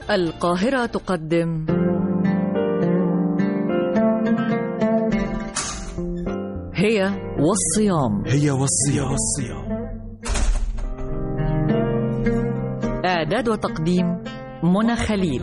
القاهرة تقدم هي والصيام هي والصيام والصيام إعداد وتقديم منى خليل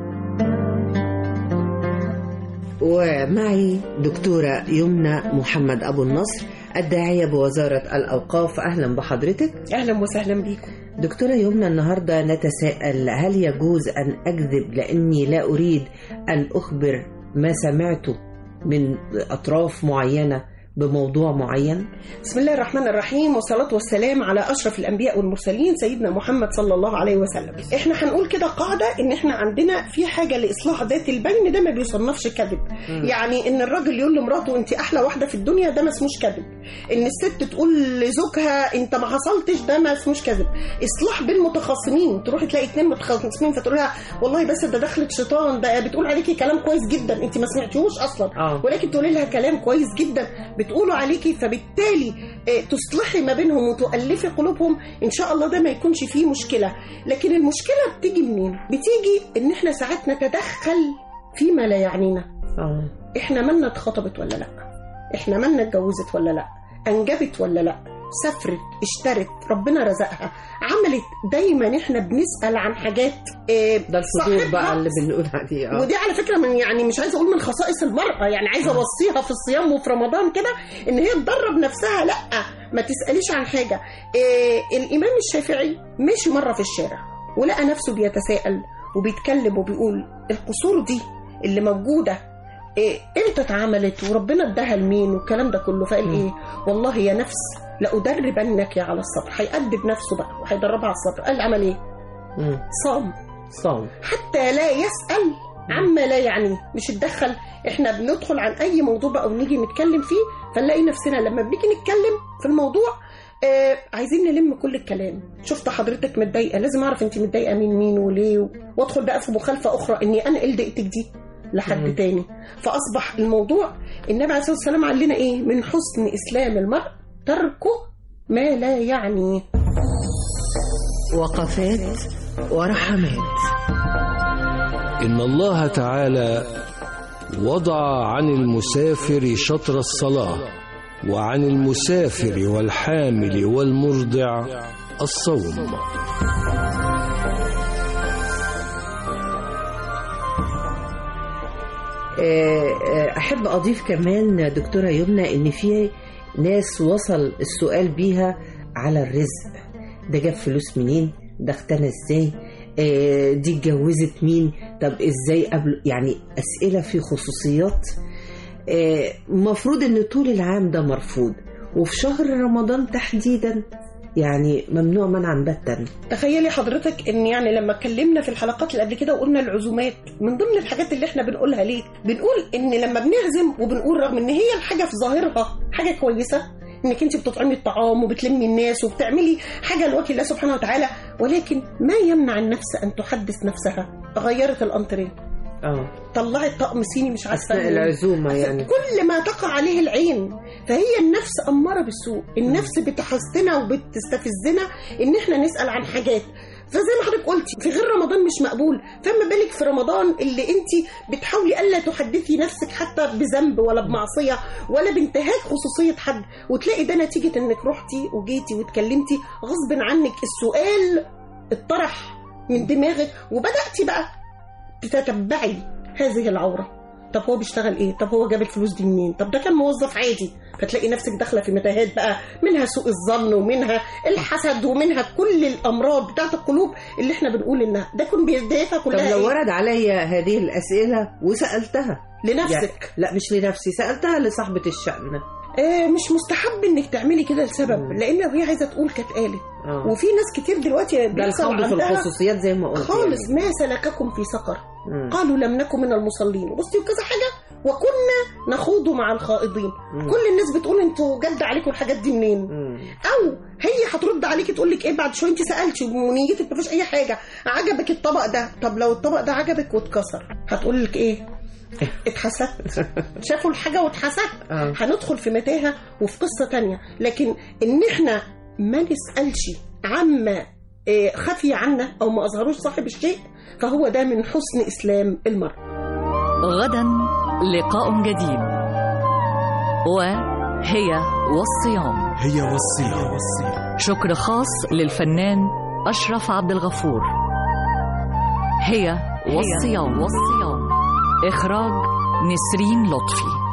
ومعي دكتورة يمنى محمد أبو النصر الداعية بوزارة الأوقاف أهلا بحضرتك اهلا وسهلا بيكم دكتورة يمنى النهاردة نتساءل هل يجوز أن أكذب لأني لا أريد أن أخبر ما سمعته من أطراف معينة بموضوع معين بسم الله الرحمن الرحيم والصلاة والسلام على أشرف الأنبياء والمرسلين سيدنا محمد صلى الله عليه وسلم احنا هنقول كده قاعدة ان احنا عندنا في حاجة لإصلاح ذات البين ده ما بيصنفش كذب يعني ان الراجل يقول لمراته انت احلى واحدة في الدنيا ده ما اسموش كذب ان الست تقول لزوجها انت ما حصلتش ده ما اسموش كذب اصلاح بين متخاصمين تروحي تلاقي اتنين متخاصمين فتقول لها والله بس ده دخلت شيطان ده بتقول عليكي كلام كويس جدا انت ما سمعتيهوش اصلا آه. ولكن تقولي لها كلام كويس جدا بتقولوا عليكي فبالتالي آه، تصلحي ما بينهم وتؤلفي قلوبهم ان شاء الله ده ما يكونش فيه مشكله لكن المشكله بتيجي منين بتيجي ان احنا ساعات نتدخل فيما لا يعنينا آه. احنا مالنا اتخطبت ولا لا احنا مالنا اتجوزت ولا لا انجبت ولا لا سافرت اشترت ربنا رزقها عملت دايما احنا بنسال عن حاجات اه ده الفضول صاحبها بقى اللي بنقول عليه آه. ودي على فكره من يعني مش عايزه اقول من خصائص المراه يعني عايزه اوصيها في الصيام وفي رمضان كده ان هي تدرب نفسها لا ما تساليش عن حاجه إيه الامام الشافعي مشي مره في الشارع ولقى نفسه بيتساءل وبيتكلم وبيقول القصور دي اللي موجوده إيه امتى اتعملت وربنا اداها لمين والكلام ده كله فقال ايه والله يا نفس لأدربنك على الصبر هيأدب نفسه بقى وهيدربها على الصبر قال عمل ايه مم. صام صام حتى لا يسأل عما لا يعنيه مش اتدخل احنا بندخل عن اي موضوع بقى ونيجي نتكلم فيه فنلاقي نفسنا لما بنيجي نتكلم في الموضوع آه عايزين نلم كل الكلام شفت حضرتك متضايقه لازم اعرف انت متضايقه من مين وليه و- وادخل بقى في مخالفه اخرى اني انقل دقيقتك دي لحد مم. تاني فاصبح الموضوع النبي عليه الصلاه والسلام علم لنا ايه من حسن اسلام المرء تركه ما لا يعنيه وقفات ورحمات إن الله تعالى وضع عن المسافر شطر الصلاة وعن المسافر والحامل والمرضع الصوم آه، آه، أحب أضيف كمان دكتورة يمنى إن في ناس وصل السؤال بيها على الرزق ده جاب فلوس منين ده اغتنى ازاي آه، دي اتجوزت مين طب ازاي قبل يعني أسئلة في خصوصيات آه، مفروض إن طول العام ده مرفوض وفي شهر رمضان تحديدا يعني ممنوع منعا باتا تخيلي حضرتك ان يعني لما اتكلمنا في الحلقات اللي قبل كده وقلنا العزومات من ضمن الحاجات اللي احنا بنقولها ليه بنقول ان لما بنعزم وبنقول رغم ان هي الحاجه في ظاهرها حاجه كويسه انك انت بتطعمي الطعام وبتلمي الناس وبتعملي حاجه لوجه الله سبحانه وتعالى ولكن ما يمنع النفس ان تحدث نفسها غيرت الانتريه اه طلعت طقم صيني مش عارفه أثناء منين. العزومة يعني كل ما تقع عليه العين فهي النفس أمارة بالسوء النفس بتحسنا وبتستفزنا إن إحنا نسأل عن حاجات فزي ما حضرتك قلتي في غير رمضان مش مقبول فما بالك في رمضان اللي انت بتحاولي الا تحدثي نفسك حتى بذنب ولا بمعصيه ولا بانتهاك خصوصيه حد وتلاقي ده نتيجه انك رحتي وجيتي واتكلمتي غصب عنك السؤال اتطرح من دماغك وبداتي بقى تتتبعي هذه العورة طب هو بيشتغل ايه طب هو جاب الفلوس دي منين طب ده كان موظف عادي فتلاقي نفسك داخله في متاهات بقى منها سوء الظن ومنها الحسد ومنها كل الامراض بتاعت القلوب اللي احنا بنقول انها ده كان بدايتها طب كلها لو إيه؟ ورد عليا هذه الأسئلة وسألتها لنفسك يعني لا مش لنفسي سألتها لصاحبة الشأن آه مش مستحب انك تعملي كده لسبب مم. لان لو هي عايزه تقول كانت قالت اه وفي ناس كتير دلوقتي ده بيحصل الخوض في عندها الخصوصيات زي ما قلت خالص ما سلككم في سقر يعني. مم. قالوا لم نكن من المصلين بصي وكذا حاجه وكنا نخوض مع الخائضين مم. كل الناس بتقول انتوا جد عليكم الحاجات دي منين مم. او هي هترد عليكي تقول لك ايه بعد شويه انت سالتي ونيتك ما فيش اي حاجه عجبك الطبق ده طب لو الطبق ده عجبك واتكسر هتقول لك ايه اتحسدت شافوا الحاجه واتحسدت آه. هندخل في متاهه وفي قصه تانية لكن ان احنا ما نسالش عما آه، خفي عنا او ما اظهروش صاحب الشيء فهو ده من حسن اسلام المرء غدا لقاء جديد وهي والصيام هي والصيام شكر خاص للفنان أشرف عبد الغفور هي والصيام والصيام إخراج نسرين لطفي